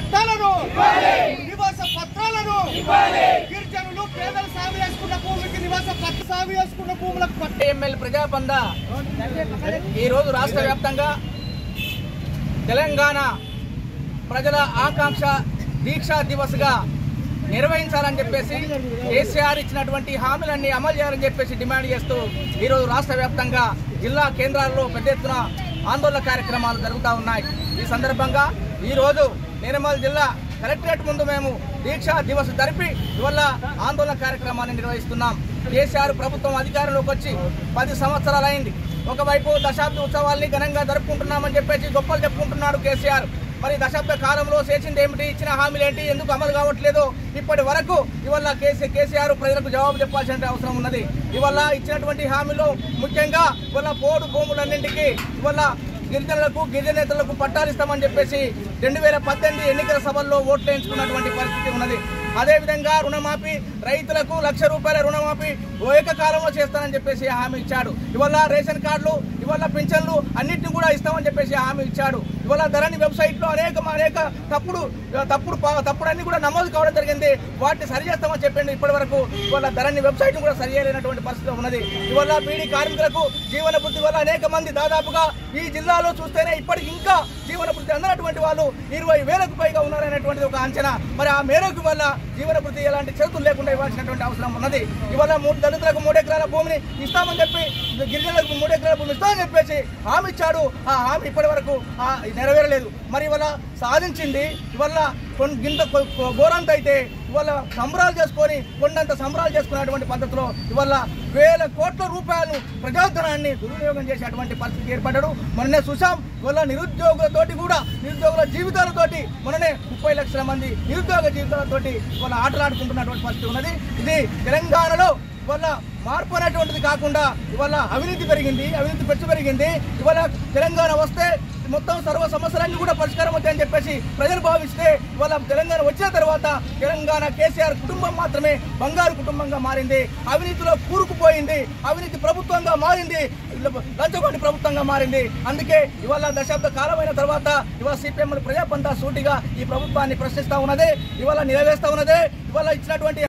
పట్టాలను నివాస పత్రాలను గిరిజనులు పేదలు సాగు చేసుకున్న భూమికి నివాస పత్ర సాగు చేసుకున్న భూములకు పట్ట ఎమ్మెల్యే ప్రజాబంద ఈ రోజు రాష్ట్ర వ్యాప్తంగా తెలంగాణ ప్రజల ఆకాంక్ష దీక్షా దివస్గా నిర్వహించాలని చెప్పేసి కేసీఆర్ ఇచ్చినటువంటి హామీలన్నీ అమలు చేయాలని చెప్పేసి డిమాండ్ చేస్తూ ఈరోజు రాష్ట్ర వ్యాప్తంగా జిల్లా కేంద్రాల్లో పెద్ద ఎత్తున ఆందోళన కార్యక్రమాలు జరుగుతూ ఉన్నాయి ఈ సందర్భంగా ఈరోజు నిర్మల్ జిల్లా కలెక్టరేట్ ముందు మేము దీక్షా దివస్ జరిపి ఇవల్ల ఆందోళన కార్యక్రమాన్ని నిర్వహిస్తున్నాం కేసీఆర్ ప్రభుత్వం అధికారంలోకి వచ్చి పది సంవత్సరాలైంది ఒకవైపు దశాబ్ద ఉత్సవాల్ని ఘనంగా జరుపుకుంటున్నామని చెప్పేసి గొప్పలు చెప్పుకుంటున్నాడు కేసీఆర్ మరి దశాబ్ద కాలంలో చేసింది ఏమిటి ఇచ్చిన హామీలు ఏంటి ఎందుకు అమలు కావట్లేదు ఇప్పటి వరకు ఇవల్ల కేసీ కేసీఆర్ ప్రజలకు జవాబు చెప్పాల్సిన అవసరం ఉన్నది ఇవల్ల ఇచ్చినటువంటి హామీలు ముఖ్యంగా ఇవల్ల పోడు భూములన్నింటికి ఇవల్ల గిరిజనులకు గిరిజనేతలకు పట్టాలు ఇస్తామని చెప్పేసి రెండు వేల పద్దెనిమిది ఎన్నికల సభల్లో ఓట్లు వేయించుకున్నటువంటి పరిస్థితి ఉన్నది అదేవిధంగా రుణమాఫీ రైతులకు లక్ష రూపాయల రుణమాఫీ ఏకకాలంలో చేస్తానని చెప్పేసి హామీ ఇచ్చాడు ఇవాళ రేషన్ కార్డులు ఇవాళ పింఛన్లు అన్నింటిని కూడా ఇస్తామని చెప్పేసి హామీ ఇచ్చాడు ఇవాళ ధరణి వెబ్సైట్ లో అనేక అనేక తప్పుడు తప్పుడు ప- తప్పుడు అన్ని కూడా నమోదు కావడం జరిగింది వాటిని సరి చేస్తామని చెప్పిండు ఇప్పటి వరకు ఇవాళ ధరణి వెబ్సైట్ కూడా సరి చేయలేనటువంటి పరిస్థితి ఉన్నది ఇవాళ బీడీ కార్మికులకు జీవన వృద్ధి వల్ల అనేక మంది దాదాపుగా ఈ జిల్లాలో చూస్తేనే ఇప్పటికి ఇంకా జీవన వృద్ధి అందనటువంటి వాళ్ళు ఇరవై వేలకు పైగా ఉన్నారనేటువంటిది ఒక అంచనా మరి ఆ మేరకు వల్ల జీవన వృద్ధి ఎలాంటి చేతులు లేకుండా ఇవ్వాల్సినటువంటి అవసరం ఉన్నది ఇవాళ మూడు దళితులకు మూడు ఎకరాల భూమిని ఇస్తామని చెప్పి గిరిజనులకు మూడు ఎకరాల భూమి ఇస్తామని చెప్పేసి హామీ ఇచ్చాడు ఆ హామీ ఇప్పటి వరకు ఆ, నెరవేరలేదు మరి ఇవాళ సాధించింది ఇవాళ కొన్- గింత కొ- కొ- ఘోరంత అయితే ఇవాళ సంబరాలు చేసుకొని కొండంత సంబరాలు చేసుకునేటువంటి పద్ధతిలో ఇవాళ వేల కోట్ల రూపాయలు ప్రజాధనాన్ని దుర్వినియోగం చేసేటువంటి పరిస్థితి ఏర్పడ్డాడు మొన్ననే చూసాం ఇవాళ నిరుద్యోగులతోటి కూడా నిరుద్యోగుల జీవితాలతోటి మొన్ననే ముప్పై లక్షల మంది నిరుద్యోగ జీవితాలతోటి ఇవాళ ఆటలాడుకుంటున్నటువంటి పరిస్థితి ఉన్నది ఇది తెలంగాణలో ఇవాళ మార్పు అనేటువంటిది కాకుండా ఇవాళ అవినీతి పెరిగింది అవినీతి పెంచు పెరిగింది ఇవాళ తెలంగాణ వస్తే మొత్తం సర్వ సమస్యలన్నీ కూడా పరిష్కారం అవుతాయని చెప్పేసి ప్రజలు భావిస్తే ఇవాళ తెలంగాణ వచ్చిన తర్వాత తెలంగాణ కేసీఆర్ కుటుంబం మాత్రమే బంగారు కుటుంబంగా మారింది అవినీతిలో కూరుకుపోయింది అవినీతి ప్రభుత్వంగా మారింది లంచగొండి ప్రభుత్వంగా మారింది అందుకే ఇవాళ దశాబ్ద కాలమైన తర్వాత ఇవాళ సిపిఎం ప్రజాపంతా సూటిగా ఈ ప్రభుత్వాన్ని ప్రశ్నిస్తా ఉన్నది ఇవాళ నిలవేస్తా ఉన్నది ఇవాళ ఇచ్చినటువంటి